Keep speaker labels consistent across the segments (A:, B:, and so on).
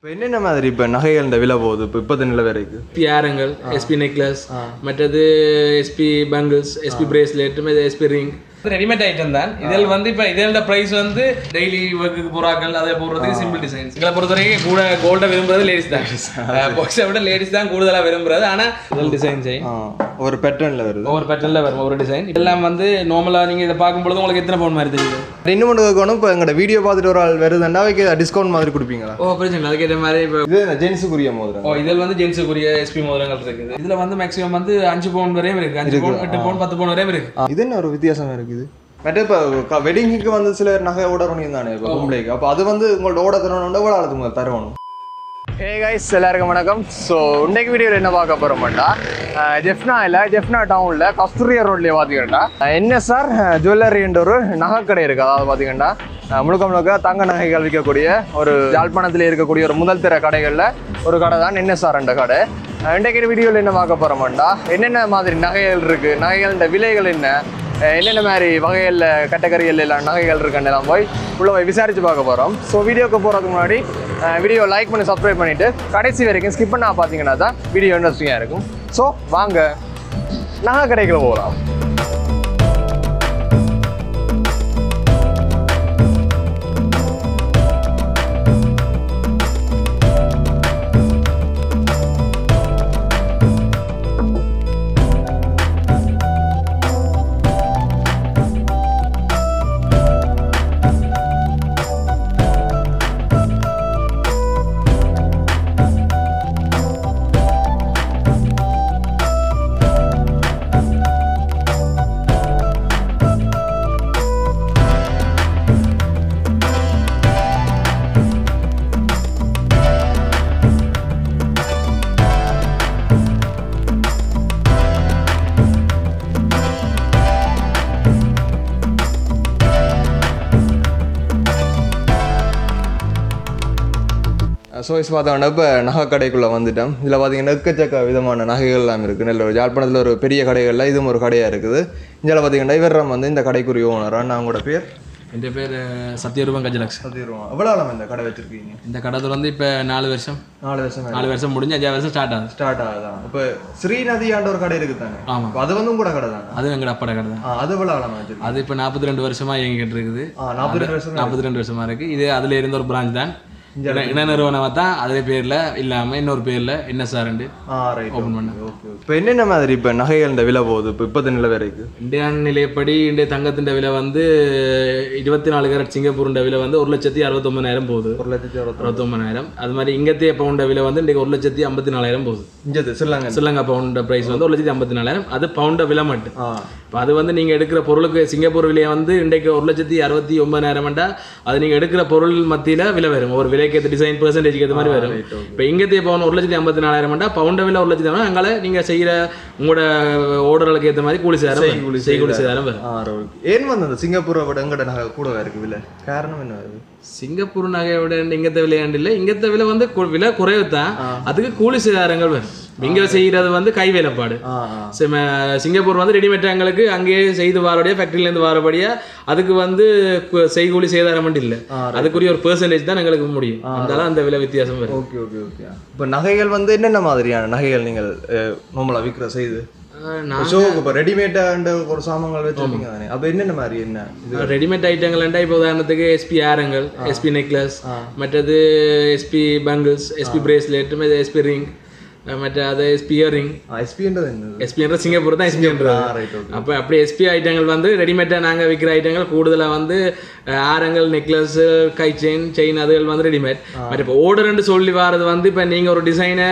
A: இப்போ என்னென்ன மாதிரி இப்போ நகைகள் இந்த விலை போகுது இப்போ இப்போத்த நிலை வரைக்கும்
B: எஸ்பி ஆரங்கள் எஸ்பி நெக்லஸ் மற்றது SP bangles SP bracelet SP ring readymade item தான் இதில் வந்து இப்போ இதோட ப்ரைஸ் வந்து டெய்லி ஒர்க்குக்கு போறாக்கள் அதை போடுறதுக்கு சிம்பிள் டிசைன்ஸ் எங்களை பொறுத்தவரைக்கும் கூட கோல்டை விரும்புறது லேடிஸ் தான் பாக்ஸை விட லேடிஸ் தான் கூடுதலாக விரும்புறது ஆனால் இதில் டிசைன் செய்யும்
A: ஆ ஒரு பேட்டர்னில் வருது
B: ஒவ்வொரு பேட்டர்னில் வரும் ஒரு டிசைன் இதெல்லாம் வந்து நார்மலாக நீங்கள் இதை பார்க்கும்பொழுது உங்களுக்கு எத்தனை பவுன் மாதிரி தெரியுது
A: இன்னும் ஒன்று கேட்கணும் இப்போ எங்களோட வீடியோ பார்த்துட்டு ஒரு ஆள் வருதுன்னா அவைக்கு டிஸ்கவுண்ட் மாதிரி கொடுப்பீங்களா
B: ஓ பிரச்சனை இல்லை. அதுக்கேற்ற மாதிரி இப்போ
A: இது என்ன ஜென்ஸுக்குரிய மோதிரம்
B: ஓ இதில் வந்து ஜென்ஸுக்குரிய எஸ்பி மோதிரங்கள் இருக்குது இதில் வந்து மேக்ஸிமம் வந்து அஞ்சு பவுன் வரையும் இருக்கு அஞ்சு பவுன் எட்டு பவுன் பத்து பவுன் வரையும் இருக்கு
A: ஆ, இது என்ன ஒரு வித்தியாசம் இருக்குது மற்ற இப்போ வெட்டிங்க்கு வந்து சில நகை ஓட பண்ணியும் தானே இப்போ பொம்பளைக்கு அப்போ அது வந்து உங்களோட ஓட தரணும் எவ்வளோ ஆளுக்கு தரணும் ஹே கைஸ் எல்லாருக்கும் வணக்கம் ஸோ இன்னைக்கு வீடியோவில் என்ன பார்க்க போகிறோம்டா ஜெஃப்னா இல்லை ஜெஃப்னா டவுனில் கஸ்தூரியா ரோட்லேயே பார்த்தீங்கன்னா என்ன சார் ஜுவல்லரின்ற ஒரு நகைக்கடை இருக்குது அதாவது பார்த்தீங்கன்னா அஹ், முழுக்க முழுக்க தங்க நகைகள் விற்கக்கூடிய ஒரு யாழ்ப்பாணத்தில் இருக்கக்கூடிய ஒரு முதல் தர கடைகளில் ஒரு கடை தான் என்ன சார் என்ற கடை அஹ், இன்றைக்கு வீடியோவில் என்ன பார்க்க போகிறோம்டா என்னென்ன மாதிரி நகைகள் இருக்குது நகைகளோட விலைகள் என்ன அஹ் என்னென்ன மாதிரி வகைகளில் கேட்டகரிகள் எல்லாம் நகைகள் இருக்குன்னு எல்லாம் போய் உள்ள போய் விசாரிச்சு பார்க்க போகிறோம் ஸோ வீடியோக்கு போகிறதுக்கு முன்னாடி வீடியோ லைக் பண்ணி சப்ஸ்கிரைப் பண்ணிவிட்டு கடைசி வரைக்கும் ஸ்கிப் பண்ணா பார்த்தீங்கன்னா தான் வீடியோ இன்ட்ரெஸ்டிங்காக இருக்கும் ஸோ வாங்க நகை கடைக்குள்ள போகலாம் ஸோ இஸ் பார்த்தோம்னா இப்போ நகை கடைக்குள்ளே வந்துட்டோம் இதில் பார்த்தீங்கன்னா எக்கச்சக்க விதமான நகைகள் எல்லாம் இருக்குது நல்ல ஒரு யாழ்ப்பாணத்தில் ஒரு பெரிய கடைகளில் இதுவும் ஒரு கடையாக இருக்குது இதில் பார்த்தீங்கன்னா இவர்றம் வந்து இந்த கடைக்குரிய ஓனராக நான் உங்களோட பேர்
B: என் பேர் சத்யரூபம் கஜலக்ஷ்
A: சத்திடுவோம் எவ்வளோ ஆழம் இந்த கடை வச்சுருக்கீங்க
B: இந்த கடை வந்து இப்போ நாலு வருஷம்
A: நாலு வருஷம்
B: நாலு வருஷம் முடிஞ்சு அஞ்சாவது வருஷம் ஸ்டார்ட் ஆகுது
A: ஸ்டார்ட் ஆகுதான் இப்போ ஸ்ரீநதியாண்ட ஒரு கடை இருக்குது தானே
B: ஆமா.
A: அப்ப அது வந்து உங்களோட கடை தானே
B: அது எங்கட அப்பட கடை தான்
A: ஆ அது எவ்வளோ ஆழம் வச்சிருக்கு
B: அது இப்போ நாற்பத்தி ரெண்டு வருஷமா இயங்கிட்டு இருக்குது
A: ஆ நாற்பது வருஷம்
B: நாற்பத்தி ரெண்டு வருஷமா இருக்கு இது அதுல இருந்த ஒரு பிரான்ச் தான் இன- இன நிறுவனமா தான் அதே பேர்ல இல்லாம இன்னொரு பேர்ல என்ன சார்ண்டு
A: ஆ ரைட்
B: ஓப்பன் பண்ண
A: ஓகே இப்போ என்னென்ன மாதிரி இப்போ நகைகள் இந்த விலை போகுது இப்போ இப்போத்த நிலை வரைக்கும்
B: இந்தியா நிலையப்படி இன்றைய தங்கத்தின் விலை வந்து இருபத்தி நாலு கேரட் சிங்கப்பூர் விலை வந்து ஒரு லட்சத்தி அறுபத்தொம்பதாயிரம் போகுது
A: ஒரு லட்சத்தி அறுபத்தி
B: அறுபத்தொம்பதாயிரம் அது மாதிரி இங்கத்திய பவுண்ட விலை வந்து இன்றைக்கு ஒரு லட்சத்தி ஐம்பத்தி நாலாயிரம் போகுது
A: இஞ்சது ஸ்ரீலங்கா
B: ஸ்ரீலங்கா பவுண்ட பிரைஸ் வந்து ஒரு லட்சத்தி ஐம்பத்தி நாலாயிரம் அது பவுண்ட விலை மட்டும்
A: ஆ
B: இப்போ அது வந்து நீங்கள் எடுக்கிற பொருளுக்கு சிங்கப்பூர் விலையை வந்து இன்றைக்கு ஒரு லட்சத்தி அறுபத்தி ஒன்பதாயிரம்டா அது நீங்கள் எடுக்கிற பொருள் மத்தியில் விலை வரும் ஒரு விலைக்கு ஏற்ற டிசைன் பெர்சன்டேஜ்க்கு ஏற்ற மாதிரி வரும் இப்போ இங்கத்திய பவுன் ஒரு லட்சத்தி ஐம்பத்தி நாலாயிரம்டா பவுண்ட விலை ஒரு லட்சத்தி ஐம்பது அங்கால நீங்கள் செய்கிற உங்களோட ஓர்டர்களுக்கு ஏற்ற மாதிரி கூலி சேதாரம் வரும். செய்கூலி சேதாரம் வரும்
A: ஆ ஓகே ஏன் வந்து அந்த சிங்கப்பூரை விட எங்கட நகை கூட இருக்கு விலை காரணம் என்ன அது
B: சிங்கப்பூர் நகையை விட இங்கத்த விலையாண்டு இல்லை இங்கத்த விலை வந்து கு- விலை குறைவு தான் அதுக்கு கூலி சேதாரங்கள் வரும் இங்க செய்யறது வந்து கை வேலைப்பாடு
A: ஆ ஆ
B: சிம- சிங்கப்பூர் வந்து ரெடிமேட் எங்களுக்கு அங்கேயே செய்து வரபடியா ஃபேக்ட்ரிலேருந்து வரபடியா அதுக்கு வந்து கு- செய்கூலி சேதாரம் மட்டும் இல்லை அதுக்குரிய ஒரு பெர்சன்டேஜ் தான் எங்களுக்கு முடியும் அதனால அந்த விலை வித்தியாசம் வரும்
A: ஓகே ஓகே ஓகே இப்போ நகைகள் வந்து என்னென்ன மாதிரியான நகைகள் நீங்கள் நார்மலாக விற்கிற செய்து
B: அஹ் நான்
A: ஷோக்கு இப்போ ரெடிமேடாக ஒரு சாமான்கள் வச்சுருப்பீங்க தானே அப்போ என்னென்ன மாதிரி என்ன இது
B: ரெடிமேட் ஐட்டங்கள்ண்டா இப்போ உதாரணத்துக்கு எஸ்பி ஆரங்கள் எஸ்பி நெக்லஸ் மற்றது SP bangles SP bracelet SP ring மற்ற அது எஸ்பி இயரிங்
A: எஸ்பின்றது என்னது
B: எஸ்பின்ற சிங்கப்பூர் தான் எஸ்பின்றது
A: ஆ ரைட் ஓகே
B: அப்போ அப்படி எஸ்பி ஐட்டங்கள் வந்து ரெடிமேடாக நாங்கள் விற்கிற ஐட்டங்கள் கூடுதலாக வந்து அஹ், ஆரங்கள் நெக்லஸ் கை செயின் செயின் அதுகள் வந்து ரெடிமேட் பட் இப்போ ஓர்டர்னு சொல்லி வரது வந்து இப்போ நீங்கள் ஒரு டிசைனை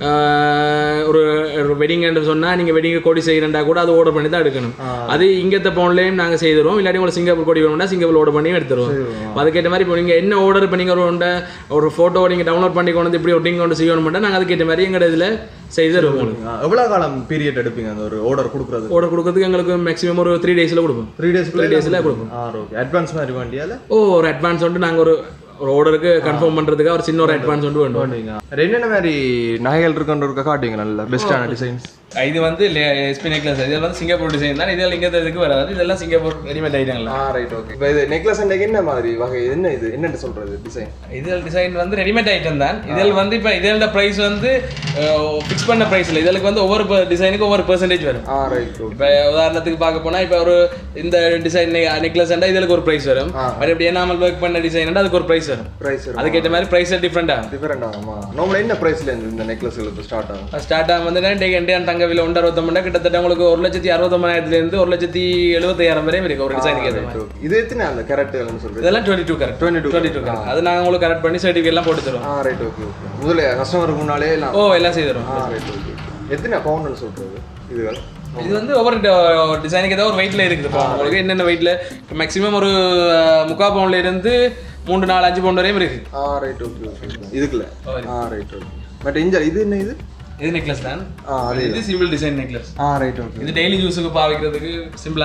B: ஒரு வெட்டிங் சொன்னால் நீங்கள் வெட்டிங் கொடி செய்கிறண்டா கூட அது ஆர்டர் பண்ணி தான் எடுக்கணும் அது இங்கத்த பவுன்லேயும் நாங்கள் செய்திருவோம் இல்லாட்டி உங்களுக்கு சிங்கப்பூர் கொடி வேணும்னா சிங்கப்பூர் ஆர்டர் பண்ணி எடுத்துருவோம் அப்ப அதுக்கேற்ற மாதிரி இப்போ நீங்கள் என்ன ஆர்டர் பண்ணி ஒரு ஒன்றை ஒரு ஃபோட்டோ நீங்கள் டவுன்லோட் பண்ணி கொண்டு வந்து இப்படி ஒட்டிங் கொண்டு செய்யணும் நாங்கள் அதுக்கேற்ற மாதிரி எங்கள் இதில் செய்து தருவோம் உங்களுக்கு
A: எவ்வளோ காலம் பீரியட் எடுப்பீங்க அந்த ஒரு ஆர்டர் கொடுக்குறது
B: ஆர்டர் கொடுக்கறதுக்கு எங்களுக்கு மேக்ஸிமம் ஒரு த்ரீ டேஸில் கொடுப்போம்
A: த்ரீ டேஸ்
B: த்ரீ டேஸில் கொடுப்போம்
A: ஆ ஓகே அட்வான்ஸ் மாதிரி வேண்டியால
B: ஓ ஒரு அட்வான்ஸ் வந்துட்டு நாங்கள் ஒரு ஒரு ஆர்டருக்கு கன்ஃபார்ம் பண்ணுறதுக்காக ஒரு சின்ன ஒரு அட்வான்ஸ் வந்துட்டு வேணும்
A: பண்ணுவீங்க என்னென்ன மாதிரி நகைகள் இருக்குன்ற இருக்க காட்டுவீங்க நல்ல பெஸ்ட்டான டிசைன்ஸ்
B: இது வந்து எஸ்பி நெக்லஸ் இது வந்து சிங்கப்பூர் டிசைன் தான் இதெல்லாம் இங்கே இதுக்கு வராது இதெல்லாம் சிங்கப்பூர் ரெடிமேட் ஐட்டங்களா
A: ஆ ரைட் ஓகே இப்போ இது நெக்லஸ் அண்டைக்கு என்ன மாதிரி வகை என்ன இது என்னன்னு சொல்றது டிசைன்
B: இதில் டிசைன் வந்து ரெடிமேட் ஐட்டம் தான் இதில் வந்து இப்போ இதோட ப்ரைஸ் வந்து ஃபிக்ஸ் பண்ண ப்ரைஸ் இல்லை இதற்கு வந்து ஒவ்வொரு டிசைனுக்கு ஒவ்வொரு பெர்சன்டேஜ் வரும்
A: ஆ ரைட் ஓகே
B: இப்போ உதாரணத்துக்கு பார்க்க போனால் இப்போ ஒரு இந்த டிசைன் நெக்லஸ் இதுக்கு ஒரு ப்ரைஸ் வரும் மறுபடி என்னாமல் ஒர்க் பண்ண டிசைன் அதுக்கு ஒரு ப்ரைஸ் வரும்
A: ப்ரைஸ்
B: அதுக்கேற்ற மாதிரி ப்ரைஸ் டிஃப்ரெண்ட் ஆகும்
A: டிஃபரெண்ட் ஆகுமா நார்மலாக என்ன ப்ரைஸ்ல இருந்து இந்த நெக்லஸ்களுக்கு ஸ்டார்ட் ஆகும்
B: ஸ்டார்ட் ஆகும் வந்து இண்டியன் தங்க விலை ஒன்று அறுபத்தொம்பது கிட்டத்தட்ட உங்களுக்கு ஒரு லட்சத்தி அறுபத்தொம்பதாயிரத்துலேருந்து ஒரு லட்சத்தி எழுபத்தாயிரம் வரையும் இருக்கு ஒரு டிசைனுக்கு ஏற்ற மாதிரி
A: இது எத்தனை அந்த கேரக்டர்னு சொல்றது
B: இதெல்லாம் twenty two correct
A: 22
B: twenty two correct அது நாங்கள் உங்களுக்கு கரெக்ட் பண்ணி சர்டிஃபிகேட் எல்லாம் போட்டு தருவோம்
A: ஆ ரைட் ஓகே ஓகே முதல்ல கஸ்டமருக்கு முன்னாலே எல்லாம்
B: ஓ எல்லாம் செய்து தருவோம்
A: ஆ ரைட் ஓகே எத்தனை பவுண்டுன்னு சொல்றது இதுகள்
B: இது வந்து ஒவ்வொரு டிசைனுக்கு ஏதாவது ஒரு வெயிட்ல இருக்குது இப்போ உங்களுக்கு என்னென்ன வெயிட்ல மேக்ஸிமம் ஒரு முக்கால் பவுண்ட்ல இருந்து மூன்று நாலு அஞ்சு பவுண்ட் வரையும் இருக்கு
A: ஆ ரைட் ஓகே ஓகே இதுக்குள்ள ஆ ரைட் ஓகே பட் இஞ்ச இது என்ன இது
B: இது நெக்லஸ் தான்
A: ஆ அது
B: இது சிம்பிள் டிசைன் நெக்லஸ்
A: ஆ ரைட் ஓகே
B: இது டெய்லி யூஸுக்கு பாவிக்கிறதுக்கு சிம்பிளா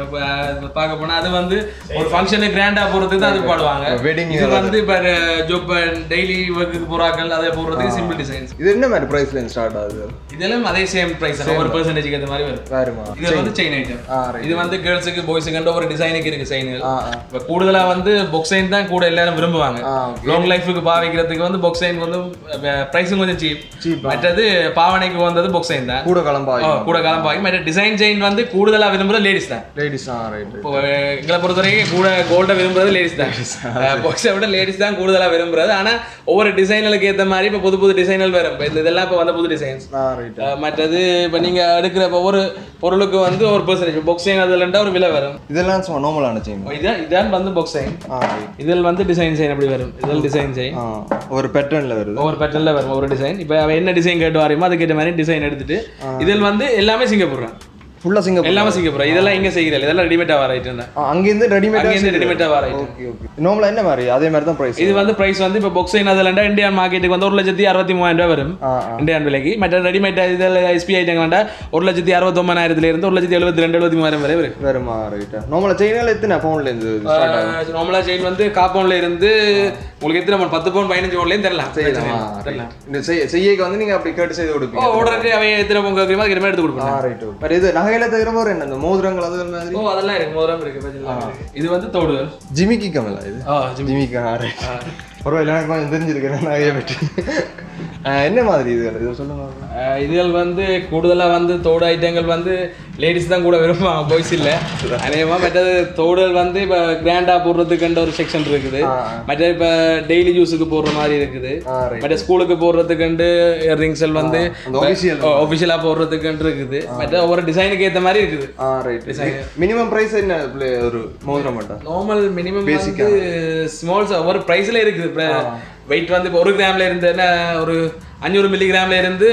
B: பார்க்க போனா அது வந்து ஒரு ஃபங்க்ஷனுக்கு கிராண்டா போறதுக்கு தான் அது பாடுவாங்க
A: வெட்டிங்
B: இது வந்து இப்போ ஜோப் டெய்லி ஒர்க்குக்கு போறாக்கள் அதை போடுறதுக்கு சிம்பிள் டிசைன்ஸ்
A: இது என்ன மாதிரி ப்ரைஸ்ல இருந்து ஸ்டார்ட் ஆகுது
B: இதெல்லாம் அதே சேம் பிரைஸ் ஒரு பெர்சன்டேஜ்க்கு ஏற்ற மாதிரி வரும்
A: வேறுமா
B: இது வந்து செயின் ஐட்டம்
A: ஆ ரைட்
B: இது வந்து கேர்ள்ஸுக்கு பாய்ஸுக்கு ஒரு டிசைனுக்கு இருக்கு செயின்கள்
A: ஆ ஆ
B: இப்போ கூடுதலா வந்து பொக்ஸைன் தான் கூட எல்லாரும் விரும்புவாங்க
A: ஆ
B: லாங் லைஃபுக்கு பாவிக்கிறதுக்கு வந்து பொக்ஸைன் வந்து ப்ரைஸும் கொஞ்சம் சீப்
A: Cheap
B: மற்றது பாவனைக்கு வந்தது பொக்ஸைன் தான்
A: கூட கிளம்பா
B: ஓ, கூட காலம் பாவி மற்ற டிசைன் செயின் வந்து கூடுதலா விரும்புறது லேடிஸ் தான்
A: லேடிஸ் ஆ ரைட்
B: இப்போ அஹ், எங்களை பொறுத்தவரைக்கும் கூட கோல்டை விரும்புறது லேடிஸ் தான் பொக்ஸை விட லேடிஸ் தான் கூடுதலா விரும்புறது ஆனா ஒவ்வொரு டிசைனுக்கு ஏத்த மாதிரி இப்போ புது புது டிசைன்கள் வரும் இப்போ இந்த இதெல்லாம் இப்போ வந்த புது டிசைன்ஸ்
A: ஆ ரைட்
B: மற்றது இப்போ நீங்க எடுக்கிற ஒவ்வொரு பொருளுக்கு வந்து ஒரு பெர்சன்டேஜ் பொக்ஸைன் அதுலண்டா ஒரு விலை வரும்
A: இதெல்லாம் சும்மா நார்மலான செயின்
B: இதான் இதான் வந்து பொக்ஸைன்
A: ஆ ரைட்
B: இதில் வந்து டிசைன் செய்ய அப்படி வரும் இதில் டிசைன் செய்
A: ஆ ஒரு பேட்டர்ன்ல வருது
B: ஒவ்வொரு பேட்டர்ல வரும் ஒவ்வொரு டிசைன் இப்போ அவன் என்ன டிசைன் கேட்டு வரையுமோ அதுக்கேற்ற மாதிரி டிசைன் எடுத்துட்டு இதில் வந்து எல்லாமே சிங்கப்பூர் தான்.
A: ஃபுல்லா சிங்கப்பூர்
B: எல்லாமே சிங்கப்பூர் இதெல்லாம் இங்க செய்கிறேன் இதெல்லாம் ரெடிமேடா வர ஐட்டம் தான்
A: ஆ, அங்கிருந்து ரெடிமேட்
B: அங்கேருந்து ரெடிமேடா வர ஐட்டம்
A: ஓகே ஓகே நார்மலா என்ன மாதிரி அதே மாதிரி தான் பிரைஸ்
B: இது வந்து பிரைஸ் வந்து இப்போ பொக்ஸைன் அதில் இந்தியன் மார்க்கெட்டுக்கு வந்து ஒரு லட்சத்தி அறுபத்தி மூவாயிரம் ரூபாய் வரும்
A: ஆ ஆ
B: இந்தியன் விலைக்கு மற்ற ரெடிமேட் இதில் எஸ்பி ஐட்டம் வேண்டா ஒரு லட்சத்தி அறுபத்தொம்பதாயிரத்துல இருந்து ஒரு லட்சத்தி எழுபத்தி ரெண்டு எழுபத்தி மூவாயிரம் வரை வரும்
A: வேறுமா ரைட் நார்மலா செயினால எத்தனை பவுண்ட்ல இருந்து ஸ்டார்ட் ஆகும்
B: நார்மலா செயின் வந்து காப்பவுண்ட்ல இருந்து உங்களுக்கு எத்தனை பவுன் பத்து பவுன் பதினஞ்சு பவுன்லேயும் தரலாம் பிரச்சனை இல்லை. தரலாம்
A: இந்த செய்ய செய்யக்கு வந்து நீங்க அப்படி கேட்டு செய்து
B: ஓ
A: கொடுப்பீங்க
B: உடனே அவன் எத்தனை பவுன் கேட்குறமோ அதுக்கு எடுத்து
A: ஆ
B: கொடுப்போம்
A: ரைட் வேற இது நகையில தவிர வேற என்ன இந்த மோதிரங்கள் அது மாதிரி
B: ஓ அதெல்லாம் இருக்கு மோதிரம் இருக்கு பிரச்சனை இல்லை. இது வந்து தோடுகள்
A: ஜிமிக்கி கமலா இது
B: ஆ ஜிம்
A: ஜிமிக்கி ஆ ரைட் பரவாயில்ல எனக்கு கொஞ்சம் தெரிஞ்சிருக்கேன் நகையை பற்றி ஆ, என்ன மாதிரி இது இது சொல்லுங்க
B: அஹ் இதுகள் வந்து கூடுதலா வந்து தோடு ஐட்டங்கள் வந்து லேடிஸ் தான் கூட விரும்புவாங்க பாய்ஸ் இல்ல அநேகமா மற்றது தோடுகள் வந்து இப்ப கிராண்டா போடுறதுக்குன்ற ஒரு செக்ஷன் இருக்குது
A: ஆ,
B: மற்ற இப்ப டெய்லி யூஸுக்கு போடுற மாதிரி இருக்குது
A: ஆ ரைட்
B: மற்ற ஸ்கூலுக்கு போடுறதுக்குண்டு இயர்ரிங்ஸல் வந்து
A: அந்த ஒபிஷியல்
B: ஒஃபிஷியலா போடுறதுக்குன்னு இருக்குது மற்ற ஒவ்வொரு டிசைனுக்கு ஏத்த மாதிரி இருக்குது
A: ஆ ரைட் மினிமம் பிரைஸ் என்ன பிள்ளை ஒரு மோதிரம் மட்டும்
B: நார்மல் மினிமம் வந்து ஸ்மால்ஸ் ஒவ்வொரு ப்ரைஸ்ல இருக்குது வெயிட் வந்து இப்போ ஒரு கிராம்ல இருந்து என்ன ஒரு அஞ்சூறு மில்லி கிராம்ல இருந்து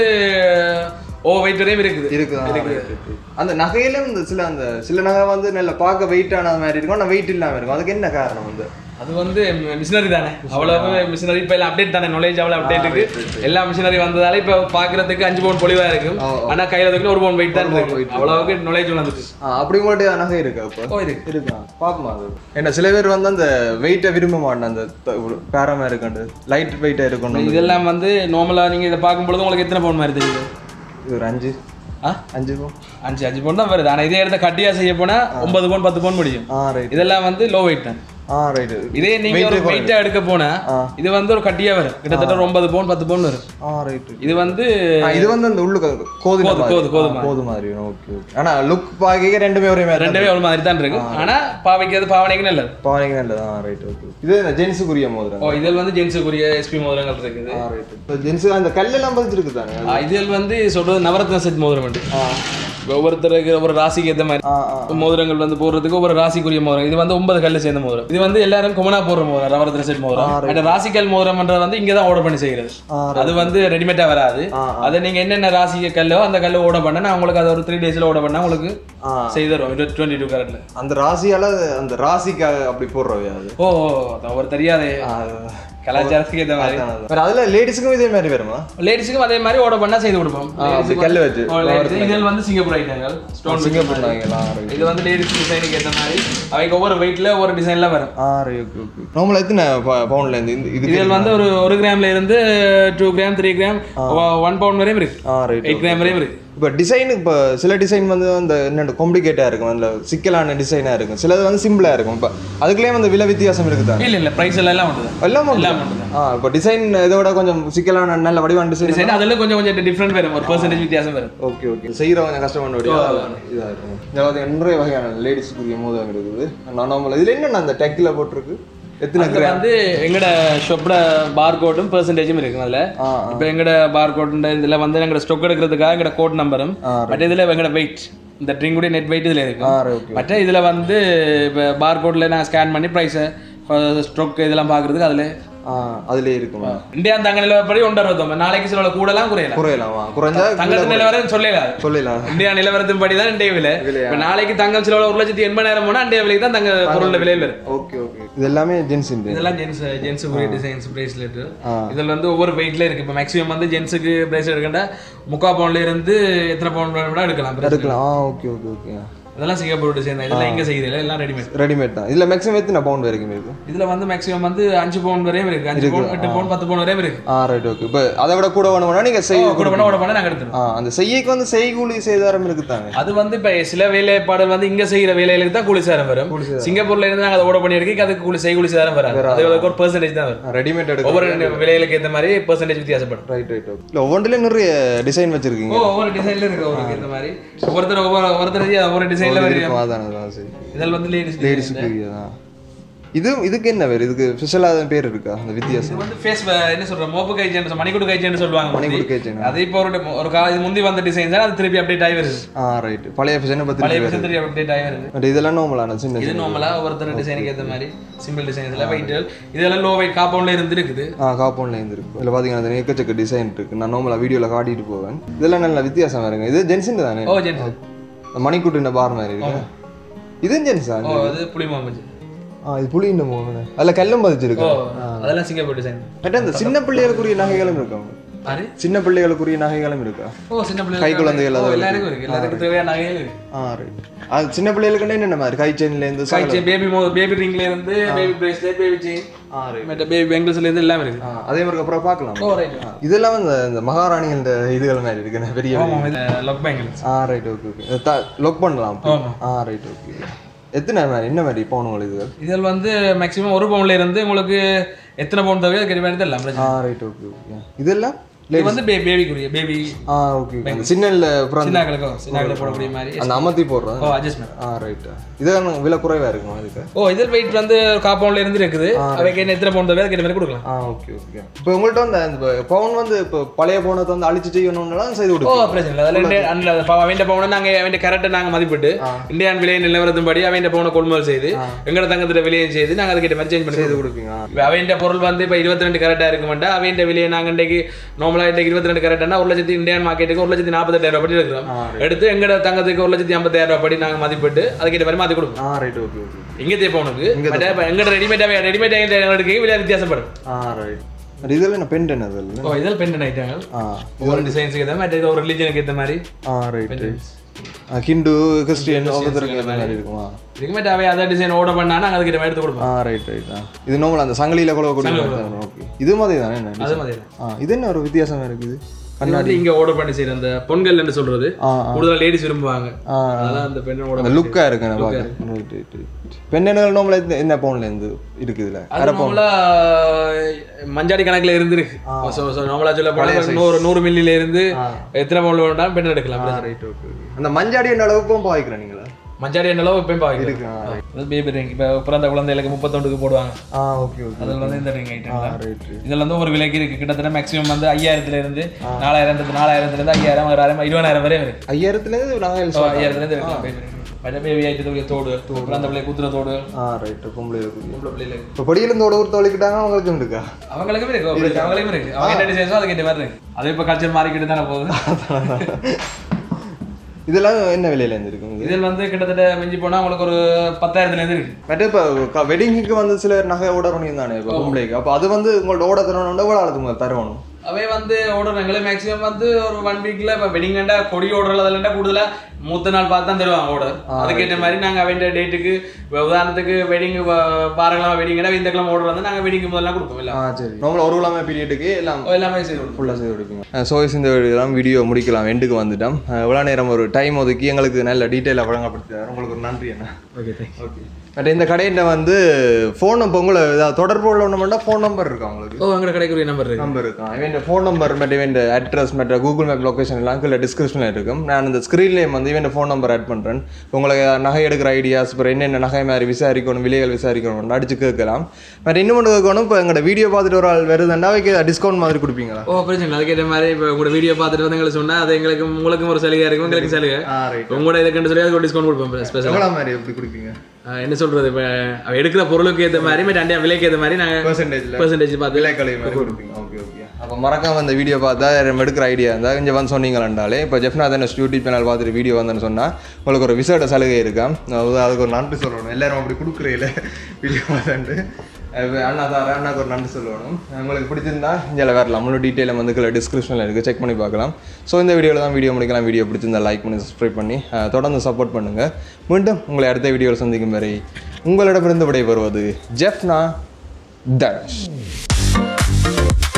B: ஓ வெயிட் வரையும் இருக்குது
A: இருக்குதா இருக்கு அந்த நகையில இந்த சில அந்த சில நகை வந்து நல்ல பார்க்க வெயிட்டான மாதிரி இருக்கும் ஆனால் வெயிட் இல்லாம இருக்கும் அதுக்கு என்ன காரணம் வந்து
B: அது வந்து மிஷினரி தானே அவ்வளவு மிஷினரி இப்போ எல்லாம் அப்டேட் தானே நாலேஜ் அவ்வளோ அப்டேட் இருக்கு எல்லா மிஷினரி வந்ததால இப்போ பார்க்கறதுக்கு அஞ்சு பவுன் பொலிவா இருக்கும்
A: ஓ,
B: ஆனா கையில தூக்கி ஒரு பவுன் வெயிட் தான் இருக்கு அவ்வளவுக்கு நாலேஜ் வந்துட்டு
A: ஆ, அப்படி உங்கள்ட்ட நகை இருக்கா இப்போ
B: ஓ இருக்கு
A: இருக்கா பாப்போமா அது என்ன சில பேர் வந்து அந்த வெயிட்டை விரும்ப மாட்டேன் அந்த பேரமா இருக்கண்டு லைட் வெயிட்டா இருக்கணும்
B: இதெல்லாம் வந்து நார்மலா நீங்க இதை பார்க்கும்பொழுது உங்களுக்கு எத்தனை பவுன் மாதிரி தெரியுது
A: இது ஒரு அஞ்சு
B: ஆ
A: அஞ்சு போ
B: அஞ்சு அஞ்சு பவுன் தான் வருது ஆனா இதே இடத்த கட்டியா செய்ய போனா ஒன்பது பவுன் பத்து பவுன் முடியும்
A: ஆ ரைட்
B: இதெல்லாம் வந்து லோ வெயிட் தான்
A: ஆ ரைட்
B: இதே நீங்க ஒரு வெயிட்டா எடுக்க போனா
A: ஆ.
B: இது வந்து ஒரு கட்டியா வரும் கிட்டத்தட்ட ஒரு ஒன்பது பவுன் பத்து பவுன் வரும்
A: ஆ ரைட்
B: இது வந்து
A: இது வந்து அந்த உள்ளுக்கு கோது
B: கோது, கோது, கோது
A: மாதிரி கோது மாதிரி ஓகே ஓகே ஆனா லுக் பாக்க ரெண்டுமே ஒரே மாதிரி
B: ரெண்டுமே ஒரு மாதிரி தான் இருக்கு ஆனா பாவைக்கு பாவனைக்கு நல்லது
A: பாவனைக்கு நல்லது ஆ ரைட் ஓகே இது என்ன ஜென்ஸுக்குரிய மோதிரம்
B: ஓ இதில் வந்து ஜென்ஸுக்குரிய எஸ்பி மோதிரங்கள் இருக்குது
A: ஆ ரைட் இப்போ ஜென்ஸு அந்த கல்லெல்லாம் பதிச்சிருக்கு தானே
B: ஆ, இதில் வந்து சொல்றது நவரத்ன செட் மோதிரம் உண்டு
A: ஆ
B: ஒவ்வொருத்தருக்கு ஒவ்வொரு ராசிக்கு ஏற்ற மாதிரி
A: ஆ ஆ
B: மோதிரங்கள் வந்து போடுறதுக்கு ஒவ்வொரு ராசிக்குரிய மோதிரம் இது வந்து ஒன்பது கல்லு சேர்ந்த மோதிரம் இது வந்து எல்லாரும் குமனா போடுற மோதிரம் நவரத்ன செட் மோதிரம் அந்த ராசிக்கல் மோதிரம்ன்றது வந்து இங்க தான் ஆர்டர் பண்ணி செய்கிறது
A: ஆ,
B: அது வந்து ரெடிமேடா வராது
A: ஆ,
B: அதை நீங்க என்னென்ன ராசிக்கு கல்லோ அந்த கல்லு ஓட பண்ண நான் உங்களுக்கு அதை ஒரு த்ரீ டேஸ்ல ஓட பண்ணா உங்களுக்கு
A: ஆ
B: செய்து தருவோம் டுவெண்ட்டி டூ கரெக்ட்ல
A: அந்த ராசியால அந்த ராசிக்காக அப்படி போடுறவை அது
B: ஓ அது ஒரு தெரியாதே
A: ஆ,
B: கலாச்சாரத்துக்கு ஏற்ற மாதிரி
A: அதான், அதான். வேற அதுல லேடிஸுக்கும் இதே மாதிரி வருமா
B: லேடிஸுக்கும் அதே மாதிரி ஆர்டர் பண்ணா செய்து கொடுப்போம்
A: ஆ, அப்படி கல்லு வச்சு.
B: இதில் வந்து சிங்கப்பூர் ஐட்டங்கள் ஸ்டோன்
A: சிங்கப்பூர் நாய்ங்களா ரைட்
B: இது வந்து லேடிஸ் டிசைனுக்கு ஏற்ற மாதிரி அவைக்கு ஒவ்வொரு வெயிட்ல ஒவ்வொரு டிசைன்ல வரும்
A: ஆ ரைட் ஓகே ஓகே நார்மலா எத்தனை பவுண்ட்ல இருந்து இந்த இது
B: இதில் வந்து ஒரு ஒரு கிராம்ல இருந்து two gram three gram one pound வரையும் இருக்கு
A: ஆ ரைட்
B: எயிட் கிராம் வரையும் இருக்கு
A: இப்போ டிசைன் இப்போ சில டிசைன் வந்து அந்த என்ன காம்ப்ளிகேட்டாக இருக்கும் அதில் சிக்கலான டிசைனாக இருக்கும் சிலது வந்து சிம்பிளாக இருக்கும் இப்போ அதுக்குள்ளேயே வந்து விலை வித்தியாசம் இருக்குதா
B: இல்ல இல்ல பிரைஸ் எல்லாம் எல்லாம் உண்டு
A: எல்லாம்
B: எல்லாம்
A: உண்டு.
B: உண்டு
A: ஆ இப்போ டிசைன் இதோட கொஞ்சம் சிக்கலான நல்ல வடிவான டிசைன்
B: டிசைன் அதெல்லாம் கொஞ்சம் கொஞ்சம் டிஃப்ரெண்ட் வரும் ஒரு பர்சன்டேஜ் வித்தியாசம் வரும்
A: ஓகே ஓகே செய்கிறவங்க கஷ்டமான இதாக இருக்கும் அதாவது நிறைய வகையான லேடிஸ்க்குரிய மோதகம் இருக்குது நான் நார்மல் இதில் என்னென்ன அந்த டெக்கில் போட்டிருக்கு எத்தனை
B: அதுல வந்து எங்கட ஷாப்ல பார் கோடும் பெர்சன்டேஜும் இருக்கு அதுல
A: ஆ
B: இப்போ எங்கட பார் கோட் இதுல வந்து எங்கட ஸ்டொக் எடுக்கிறதுக்காக எங்கட கோட் நம்பரும் பட் இதுல எங்கட வெயிட் இந்த ட்ரிங்குடைய நெட் வெயிட் இதுல இருக்கு
A: ஆ ஓகே
B: மற்ற இதுல வந்து இப்போ பார் கோட்ல நான் ஸ்கேன் பண்ணி ப்ரைஸை ஸ்ட்ரோக் இதெல்லாம் பார்க்கறதுக்கு அதுல
A: ஆ அதுலேயே இருக்கும்
B: இந்தியா தங்க நிலவரப்படி ஒன்று அறுபத்தொம்பது நாளைக்கு சில கூடலாம் குறையலாம்
A: குறையலாமா குறைஞ்சா
B: தங்கத்து நிலவரம் சொல்லலாம்
A: சொல்லலாம்
B: இந்தியா நிலவரத்தின் படி தான் இன்றைய விலை இப்ப நாளைக்கு தங்கம் சில ஒரு லட்சத்தி எண்பதாயிரம் போனா இன்றைய விலைக்கு தான் தங்க பொருளோட விலையில் வரும்
A: ஓகே ஓகே இது எல்லாமே ஜென்ஸ் இந்த
B: இதெல்லாம் ஜென்ஸ் ஜென்ஸ் டிசைன்ஸ் பிரேஸ்லெட்
A: ஆ.
B: இதில் வந்து ஒவ்வொரு வெயிட்ல இருக்கு இப்போ மேக்ஸிமம் வந்து ஜென்ஸுக்கு பிரேஸ்லெட் எடுக்கண்டா முக்கா பவுண்ட்ல இருந்து எத்தனை பவுண்ட் கூட எடுக்கலாம் bracelet.
A: எடுக்கலாம் ஆ ஓகே ஓகே ஓகே
B: இதெல்லாம் சிங்கப்பூர் டிசைன் தான் இதெல்லாம் இங்க செய்யறதில்ல எல்லாம் ரெடிமேட்
A: ரெடிமேட் தான் இதில் மேக்ஸிமம் எத்தனை பவுண்ட் வரைக்கும் இருக்கு
B: இதுல வந்து மேக்ஸிமம் வந்து அஞ்சு பவுண்ட் வரையும் இருக்கு அஞ்சு பவுண்ட் எட்டு பவுண்ட் பத்து பவுண்ட் வரையும் இருக்கு
A: ஆ ரைட் ஓகே இப்போ அதை விட கூட வேணும்னா நீங்கள் செய்
B: கூட பண்ண கூட பண்ண நாங்க எடுத்துருவோம்
A: ஆ அந்த செய்யக்கு வந்து செய்கூலி செய்தாரம் இருக்குதாங்க
B: அது வந்து இப்ப சில வேலைப்பாடுகள் வந்து இங்க செய்யற வேலைகளுக்கு தான் கூலி சேரம் வரும் சிங்கப்பூர்ல இருந்து நாங்க அதை ஓட பண்ணியிருக்கோம் அதுக்கு கூலி செய்கூலி சேரம் வராது அதுக்கு ஒரு பெர்சன்டேஜ் தான் வரும்
A: ரெடிமேட் எடுக்க
B: ஒவ்வொரு விலைகளுக்கு ஏத்த மாதிரி பெர்சன்டேஜ் வித்தியாசப்படும்
A: ரைட் ரைட் ஓகே இல்லை ஒவ்வொன்றிலும் நிறைய டிசைன் வச்சிருக்கீங்க
B: ஓ ஒவ்வொரு டிசைன்ல இருக்கு ஒவ்வொரு இந்த மாதிரி ஒவ்வொருத்தர் ஒவ்வொரு ஒவ்வொருத்தர் ஒவ்வொரு டிசைன்ல வரும்
A: இருக்கும் அதான் அதான் சரி
B: இதில் வந்து லேடிஸ்
A: லேடிஸுக்கு தான் இது இதுக்கு என்ன பேர் இதுக்கு ஸ்பெஷலாக பேர் இருக்கா அந்த வித்தியாசம்
B: இது வந்து ஃபேஸ் என்ன சொல்ற மோப்பு கைச்சேன்னு மணிக்கூடு கைச்சேன்னு சொல்லுவாங்க
A: மணிக்கூடு
B: முந்தி.
A: கைச்சேன்.
B: அது இப்போ ஒரு ஒரு கா இது முந்தி வந்த டிசைன் தான் அது திருப்பி அப்டேட் ஆகி வருது
A: ஆ ரைட் பழைய ஃபேஷனை பற்றி
B: பழைய வருஷம் திருப்பி அப்டேட் ஆகி வருது
A: பட் இதெல்லாம் நார்மலான சின்ன
B: இது நார்மலா ஒவ்வொருத்தர் டிசைனுக்கு ஏத்த மாதிரி சிம்பிள் டிசைன் இதெல்லாம் வெயிட் இதெல்லாம் லோ வெயிட் காம்பவுண்ட்ல இருந்து இருக்குது
A: ஆ காம்பவுண்ட்ல இருந்து இருக்கு இதில் பார்த்தீங்கன்னா அந்த எக்கச்சக்க டிசைன் இருக்கு நான் நார்மலாக வீடியோவில் காட்டிட்டு போவேன் இதெல்லாம் நல்ல வித்தியாசம் வருங்க இது ஜென்ஸின் தானே
B: ஓ ஜென்ஸ்
A: மணிக்கூட்டு பார் மாதிரி இருக்கு இதுவும் ஜென்ஸா
B: ஓ அது புளி மாமஞ்சு
A: ஆ இது புளி இந்த மூணு அதில் கல்லும் பதிச்சிருக்கு
B: ஓ அதெல்லாம் சிங்கப்பூர் டிசைன்
A: பட் அந்த சின்ன பிள்ளைகளுக்குரிய நகைகளும் இருக்கா
B: பாரு
A: சின்ன பிள்ளைகளுக்குரிய நகைகளும் இருக்கா
B: ஓ சின்ன பிள்ளை
A: கை குழந்தைகள்
B: ஓ,
A: அது
B: எல்லாருக்கும் இருக்கு எல்லாருக்கும் தேவையான நகைகள் இருக்கு
A: ஆ ரைட் அது சின்ன பிள்ளைகளுக்குன்னா என்னென்ன மாதிரி கை செயின்லேருந்து
B: கைச்சே பேபி மோ பேபி ரிங்ல இருந்து பேபி பிரேஸ்லெட் பேபி செயின்
A: ஆ ரைட்
B: மற்ற பேபி பெங்கிள்ஸ்ல இருந்து எல்லாம் இருக்கு
A: ஆ அதே மாதிரி அப்புறம் பார்க்கலாம்
B: ஓ ரைட்
A: ஆ, இதெல்லாம் இந்த இந்த மகாராணிகள் இந்த இதுகள் மாதிரி இருக்கு பெரிய
B: ஆமாம் இது லக் பேங்கிள்ஸ்
A: ஆ ரைட் ஓகே ஓகே லொக் பண்ணலாம்
B: ஆமா.
A: ஆ ரைட் ஓகே எத்தனை மாதிரி என்ன மாதிரி போகணும் இது
B: இதில் வந்து மேக்ஸிமம் ஒரு பவுண்ட்ல இருந்து உங்களுக்கு எத்தனை பவுண்ட் தேவையோ அதுக்கு மாதிரி தெரியல பிரச்சனை
A: ஆ ரைட் ஓகே ஓகே இதெல்லாம்
B: இது வந்து பே பேபிக்குரிய பேபி
A: ஆ ஓகே அந்த சின்னல்ல அப்புறம் அந்த-
B: சின்னாக்களுக்கும் சின்னாக்களுக்கு போடக்கூடிய மாதிரி
A: அந்த அமர்த்தி போடுறோம்
B: ஓ அட்ஜஸ்ட்மெண்ட்
A: ஆ ரைட் இதெல்லாம் விலை குறைவா இருக்கும் அதுக்கு
B: ஓ இதில் வெயிட் வந்து காம்பவுண்ட்ல இருந்து இருக்குது அவைக்கு என்ன எத்தனை பவுண்ட் தேவையோ அதுக்கு மாதிரி கொடுக்கலாம்
A: ஆ ஓகே ஓகே இப்போ உங்கள்கிட்ட வந்து அந்த பவுன் வந்து இப்போ பழைய பவுனத்தை வந்து அழிச்சு செய்யணும்னாலும் செய்து
B: ஓ
A: கொடுக்கும்
B: பிரச்சனை இல்லை அதில் இந்திய அந்த அவன் பவுனை நாங்கள் அவன் கரெக்டாக நாங்கள் மதிப்பிட்டு இந்தியான் விலை நிலவரத்தின்படி அவன் பவுனை கொள்முதல் செய்து எங்களோட தங்கத்துல விலையை செய்து நாங்கள் அதுக்கிட்ட மாதிரி சேஞ்ச் பண்ணி
A: செய்து கொடுப்பீங்க ஆ.
B: இப்போ அவன் பொருள் வந்து இப்போ இருபத்தி ரெண்டு கரெக்டாக இருக்க மாட்டா அவன் விலையை நாங்கள் இன்றைக்கு நார்மலாக இன்றைக்கு இருபத்தி ரெண்டு கரெக்டாக ஒரு லட்சத்தி இந்தியன் மார்க்கெட்டுக்கு ஒரு லட்சத்தி நாற்பத்தெட்டாயிரம் ரூபாய் படி எடுக்கிறோம் எடுத்து எங்களோட தங்கத்துக்கு ஒரு லட்சத்தி ஐம்பத்தாயிரம் ரூபாய் படி நாங்கள் மதிப்பிட்டு அதுக்கிட்ட மாதிரி மாற்றி கொடுப்போம்
A: ஆ ரைட் ஓகே ஓகே
B: இங்கே தேப்பவனுக்கு எங்கள்கிட்ட ரெடிமேடாக ரெடிமேட் எடுக்க விலை வித்தியாசப்படும்
A: ஆ ரைட் இதெல்லாம் என்ன பெண்ட் என்ன அதில்
B: ஓ இதில் பெண்ட் ஐட்டங்கள்
A: ஆ
B: ஒவ்வொரு டிசைன்ஸுக்கு ஏற்ற மாதிரி இது ஒரு ரிலீஜனுக்கு ஏற்ற மாதிரி
A: ஆ ரைட் ரைட் ஹிந்து கிறிஸ்டியன் ஒவ்வொருத்தருக்கு இந்த மாதிரி இருக்குமா
B: இதுக்குமே அவை அதர் டிசைன் ஆர்டர் பண்ணா நாங்கள் அதுக்கிட்ட மாதிரி எடுத்து கொடுப்போம்
A: ஆ ரைட் ரைட் ஆ இது நார்மல் அந்த சங்கிலியில் கூட ஓகே இது மாதிரி தானே என்ன
B: அது மாதிரி தான்.
A: ஆ இது என்ன ஒரு வித்தியாசம் இருக்குது
B: இது வந்து இங்க ஆர்டர் பண்ணி செய்யற அந்த பொங்கல் என்று சொல்றது
A: ஆ
B: கூடுதல் லேடிஸ் விரும்புவாங்க
A: ஆ
B: அதெல்லாம் அந்த பெண்ணோட
A: அந்த லுக்காக இருக்கு நான் பார்க்க ரைட் ரைட் ரைட் பெண்ணெண்கள் நார்மலாக என்ன பவுன்லேருந்து இருக்குதுல
B: அது நார்மலா மஞ்சாடி கணக்குல இருந்திருக்கு ஸோ ஸோ நார்மலா சொல்ல போனா நூறு நூறு மில்லில இருந்து எத்தனை பவுண்ட் வேண்டாம் பெண் எடுக்கலாம்
A: ரைட் ஓகே அந்த மஞ்சாடி என்ன அளவுக்கும் பாய்க்கிறேன் நீங்களா
B: மஞ்சாடி என்னளவு எப்பயும் பாக்குது
A: இருக்கு ஆ
B: பேபி ரிங் இப்போ பிறந்த குழந்தைகளுக்கு முப்பத்தொண்டுக்கு போடுவாங்க
A: ஆ ஓகே ஓகே
B: அதில் வந்து இந்த ரிங் ஐட்டம்
A: ஆ ரைட் ரைட்
B: இதுல வந்து ஒரு விலைக்கு இருக்கு கிட்டத்தட்ட மேக்ஸிமம் வந்து ஐயாயிரத்துல இருந்து நாலாயிரம் நாலாயிரத்துல இருந்து ஐயாயிரம் ஆறாயிரம் இருபதாயிரம் வரை இருக்கு
A: ஐயாயிரத்துலேருந்து நாங்கள்
B: ஸோ ஐயாயிரத்துல இருந்து இருக்கலாம் பேபி ring. மற்ற பேபி ஐட்டத்துடைய தோடு குழந்தை பிள்ளை குத்துற தோடு
A: ஆ ரைட் பொம்பளை இருக்குது
B: பொம்பளை பிள்ளைகளுக்கு
A: இப்போ படியிலேருந்து ஒரு ஒருத்த வலிக்கிட்டாங்க அவங்களுக்கும் இருக்கா
B: அவங்களுக்கும் இருக்கு அப்படி அவங்களுக்கும் இருக்கு அவங்க என்ன டிசைன்ஸோ அதுக்கு மாதிரி இருக்கு அது இப்போ கல்ச்சர் மாறிக்கிட்டு தானே போகுது
A: இதெல்லாம் என்ன விலையிலேருந்து இருக்குங்க
B: இதில் வந்து கிட்டத்தட்ட மிஞ்சி போனா உங்களுக்கு ஒரு பத்தாயிரத்துல இருந்து இருக்கு
A: மற்ற இப்போ வெட்டிங்க்கு வந்து சில நகை ஆர்டர் பண்ணியிருந்தானே இப்போ பொம்பளைக்கு அப்போ அது வந்து உங்களோட ஆர்டர் தரணும்னா எவ்வளோ ஆளுக்கு முதல்ல தரணும்
B: அவை வந்து ஆர்டர் எங்களை மேக்ஸிமம் வந்து ஒரு ஒன் வீக்ல இப்போ வெட்டிங் கண்டா கொடி ஆர்டர் அதில் கூடுதலா மூத்த நாள் பார்த்து தான் தருவாங்க ஆர்டர் அதுக்கேற்ற மாதிரி நாங்க அவன் டேட்டுக்கு உதாரணத்துக்கு வெட்டிங் பாரங்களா வெட்டிங் இந்த கிழமை ஆர்டர் வந்து நாங்க வெட்டிங் முதல்ல கொடுப்போம் இல்லை
A: ஆ சரி நம்மள ஒரு கிழமை பீரியடுக்கு எல்லாம்
B: எல்லாமே செய்து கொடுப்போம்
A: ஃபுல்லாக செய்து கொடுப்பீங்க ஸோ இந்த இதெல்லாம் வீடியோ முடிக்கலாம் எண்டுக்கு வந்துட்டோம் எவ்வளோ நேரம் ஒரு டைம் ஒதுக்கி எங்களுக்கு நல்ல டீட்டெயிலாக வழங்கப்படுத்தார் உங்களுக்கு ஒரு நன்றி என்ன
B: ஓகே தேங்க்ஸ்
A: ஓகே பட் இந்த கடையில் வந்து ஃபோன் நம்பர் உங்களை ஏதாவது தொடர்பு உள்ள ஒன்று ஃபோன் நம்பர் இருக்கா உங்களுக்கு
B: ஓ எங்களோட கடைக்குரிய நம்பர் இருக்கு
A: நம்பர் இருக்கும் இவன் ஃபோன் நம்பர் மற்றும் இவன் அட்ரஸ் மற்ற கூகுள் மேப் லொக்கேஷன் எல்லாம் கீழே டிஸ்கிரிப்ஷனில் இருக்கும் நான் இந்த ஸ்க்ரீன்லேயும் வந்து இவன் ஃபோன் நம்பர் ஆட் பண்ணுறேன் உங்களுக்கு நகை எடுக்கிற ஐடியாஸ் அப்புறம் என்னென்ன நகை மாதிரி விசாரிக்கணும் விலைகள் விசாரிக்கணும் அடிச்சு கேட்கலாம் பட் இன்னும் ஒன்று கேட்கணும் இப்போ எங்களோட வீடியோ பார்த்துட்டு ஒரு ஆள் வருதுன்னா வைக்க டிஸ்கவுண்ட் மாதிரி கொடுப்பீங்களா
B: ஓ பிரச்சனை இல்லை. அதுக்கேற்ற மாதிரி இப்போ உங்களோட வீடியோ பார்த்துட்டு வந்து எங்களுக்கு சொன்னா அது எங்களுக்கு உங்களுக்கும் ஒரு சலுகை இருக்கும் எங்களுக்கு சலுகை
A: ஆ ரைட்
B: உங்களோட இதுக்குன்னு சொல்லி அதுக்கு ஒரு டிஸ்கவுண்ட் கொடுப்போம் ஸ்பெஷல்
A: எவ்வளோ மாதிரி எப்படி கொடுப்பீங்க
B: என்ன சொல்றது இப்போ அவ எடுக்கிற பொருளுக்கு ஏற்ற மாதிரி மற்ற அண்டியா விலைக்கு ஏற்ற மாதிரி நாங்க
A: பர்சன்டேஜில்
B: பெர்சன்டேஜ் பார்த்து
A: விலைக்கலை மாதிரி கொடுப்பீங்க ஓகே ஓகே அப்போ மறக்காம இந்த வீடியோ பார்த்தா நம்ம எடுக்கிற ஐடியா இருந்தால் இங்கே வந்து சொன்னீங்களாண்டாலே இப்போ ஜெஃப்னாதன் யூடியூப் சேனல் பார்த்துட்டு வீடியோ வந்தேன்னு சொன்னால் உங்களுக்கு ஒரு விசேட சலுகை இருக்கா அது- அதுக்கு ஒரு நன்றி சொல்லணும் எல்லாரும் அப்படி கொடுக்குறீல வீடியோ பார்த்தாண்டு அது அண்ணா சார் அண்ணாக்கு ஒரு நன்றி சொல்லணும் உங்களுக்கு பிடிச்சிருந்தா இங்கே வரலாம் முழு டீட்டெயிலை வந்து கீழே டிஸ்கிரிப்ஷனில் இருக்குது செக் பண்ணி பார்க்கலாம் ஸோ இந்த வீடியோவில் தான் வீடியோ முடிக்கலாம் வீடியோ பிடிச்சிருந்தா லைக் பண்ணி சப்ஸ்கிரைப் பண்ணி அஹ், தொடர்ந்து சப்போர்ட் பண்ணுங்கள் மீண்டும் உங்களை அடுத்த வீடியோவில் சந்திக்கும் வரை உங்களிடமிருந்து விடைபெறுவது ஜெஃப்னா தனுஷ்